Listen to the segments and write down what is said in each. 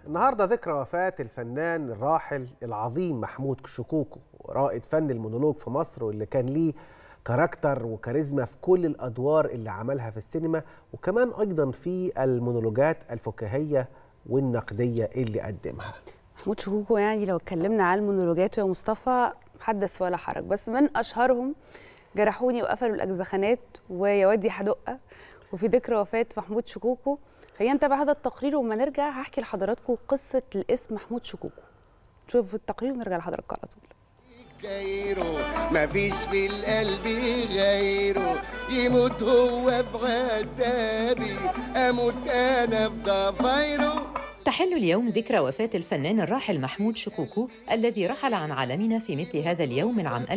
النهارده ذكرى وفاة الفنان الراحل العظيم محمود شكوكو رائد فن المونولوج في مصر واللي كان ليه كاركتر وكاريزما في كل الادوار اللي عملها في السينما وكمان ايضا في المونولوجات الفكاهيه والنقديه اللي قدمها. محمود شكوكو يعني لو اتكلمنا على المونولوجات يا مصطفى حدث ولا حرج بس من اشهرهم جرحوني وقفلوا الاجزخانات ويا وادي حدقه وفي ذكرى وفاه محمود شكوكو خلينا نتابع هذا التقرير وما نرجع هحكي لحضراتكم قصه الاسم محمود شكوكو نشوف التقرير ونرجع لحضراتكم على طول غيره مفيش في القلب غيره يموت هو بعذابي اموت انا في ضفايره تحل اليوم ذكرى وفاة الفنان الراحل محمود شكوكو الذي رحل عن عالمنا في مثل هذا اليوم من عام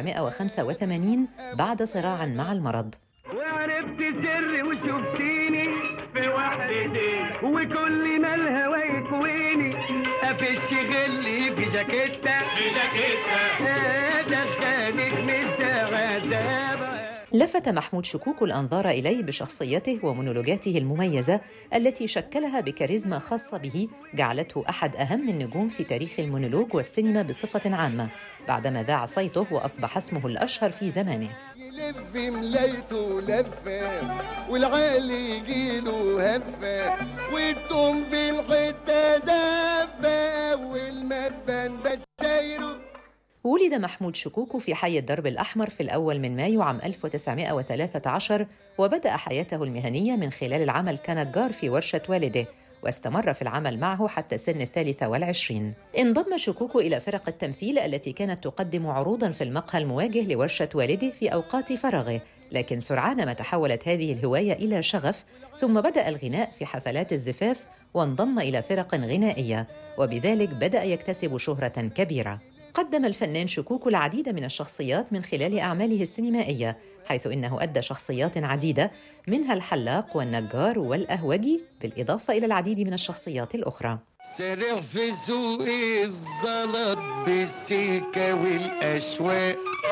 1985 بعد صراع مع المرض وعرفت سري وشفتيني في وحدتي وكل ما الهوى يكويني افش غلي في جاكيتة في جاكيتة ادخلك من عذاب لفت محمود شكوكو الأنظار إليه بشخصيته ومونولوجاته المميزة التي شكلها بكاريزما خاصة به جعلته أحد أهم النجوم في تاريخ المونولوج والسينما بصفة عامة بعدما ذاع صيته وأصبح اسمه الأشهر في زمانه يلف ملايته لفة والعالي يجيله هفة والتوم في الحتة دفة والمدفن بشايره ولد محمود شكوكو في حي الدرب الأحمر في الأول من مايو عام 1913 وبدأ حياته المهنية من خلال العمل كنجار في ورشة والده واستمر في العمل معه حتى سن الثالثة والعشرين انضم شكوكو إلى فرق التمثيل التي كانت تقدم عروضاً في المقهى المواجه لورشة والده في أوقات فراغه لكن سرعان ما تحولت هذه الهواية إلى شغف ثم بدأ الغناء في حفلات الزفاف وانضم إلى فرق غنائية وبذلك بدأ يكتسب شهرة كبيرة قدم الفنان شكوكو العديد من الشخصيات من خلال أعماله السينمائية حيث إنه أدى شخصيات عديدة منها الحلاق والنجار والأهوجي بالإضافة إلى العديد من الشخصيات الأخرى سارع في سوق الزلط بالسكة والأشواق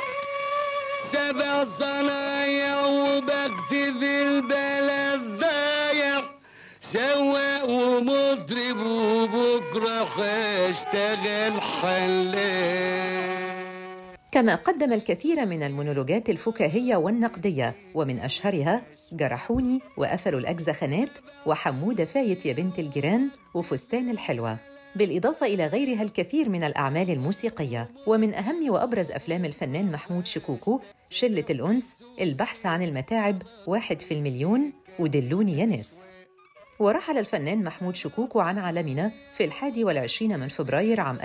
سبع صنايع وبكتب البلد ضايع سواق ومضرب وبكرة هشتغل حلاق كما قدم الكثير من المونولوجات الفكاهية والنقدية ومن أشهرها جرحوني وقفلوا الأجزخانات وحمودة فايت يا بنت الجيران وفستان الحلوة بالإضافة إلى غيرها الكثير من الأعمال الموسيقية ومن أهم وأبرز أفلام الفنان محمود شكوكو شلة الأنس البحث عن المتاعب واحد في المليون ودلوني يا ناس ورحل الفنان محمود شكوكو عن عالمنا في الحادي والعشرين من فبراير عام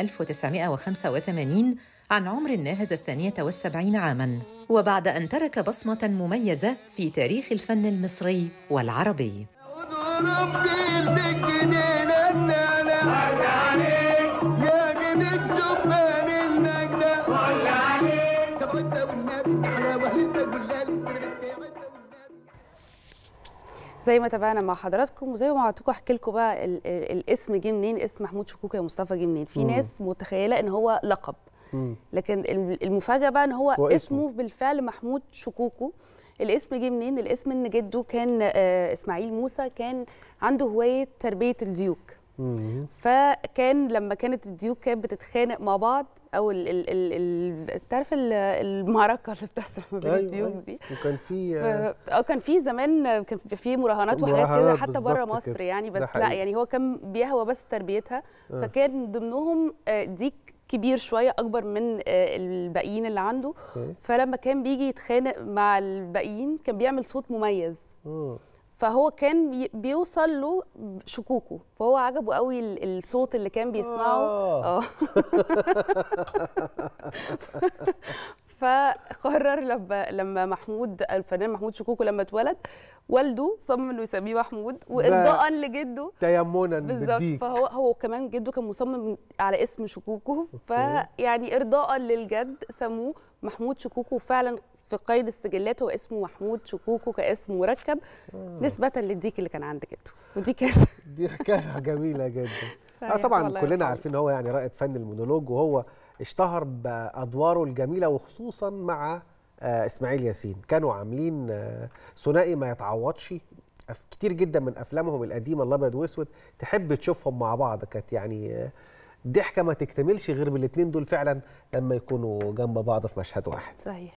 1985 عن عمر ناهز الثانية والسبعين عاماً وبعد أن ترك بصمة مميزة في تاريخ الفن المصري والعربي ربي البكنين النعنع يا جميل شبان المجدة طب انت والنبي على وحدة بالله زي ما تابعنا مع حضراتكم وزي ما وعدتكم احكي لكم بقى ال ال الاسم جه منين اسم محمود شكوكو يا مصطفى جه منين في ناس متخيله ان هو لقب مم. لكن ال- المفاجاه بقى ان هو, هو اسمه. اسمه. اسمه بالفعل محمود شكوكو الاسم جه منين الاسم ان جده كان آه، اسماعيل موسى كان عنده هوايه تربيه الديوك مم. فكان لما كانت الديوك كانت بتتخانق مع بعض او ال ال ال ال تعرف ال- المعركه اللي بتحصل ما بين أيوة، الديوك أيوة. دي وكان في ف- آه، اه كان في زمان كان في مراهنات وحاجات كده مراهنات حتى بره بالظبط مصر كده. يعني ده بس لا حقيقي. يعني هو كان بيهوى بس تربيتها آه. فكان ضمنهم آه، ديك كبير شويه اكبر من آه، الباقيين اللي عنده أوكي. فلما كان بيجي يتخانق مع الباقيين كان بيعمل صوت مميز آه. فهو كان بي- بيوصل له شكوكو فهو عجبه قوي ال- الصوت اللي كان بيسمعه آه. اه فقرر لما لما محمود الفنان محمود شكوكو لما اتولد والده صمم انه يسميه محمود وارضاء لجده تيمنا بالظبط بالديك فهو هو كمان جده كان مصمم على اسم شكوكو فيعني ارضاء للجد سموه محمود شكوكو فعلا في قيد السجلات هو اسمه محمود شكوكو كاسم مركب نسبة للديك اللي كان عند جده ودي كانت دي حكايه جميله جدا اه صحيح، طبعا والله كلنا يرحمه. عارفين ان هو يعني رائد فن المونولوج وهو اشتهر بادواره الجميله وخصوصا مع آه اسماعيل ياسين كانوا عاملين آه ثنائي ما يتعوضش أف- كتير جدا من افلامهم القديمه الابيض واسود تحب تشوفهم مع بعض كانت يعني آه، ضحكه ما تكتملش غير بالاثنين دول فعلا لما يكونوا جنب بعض في مشهد واحد صحيح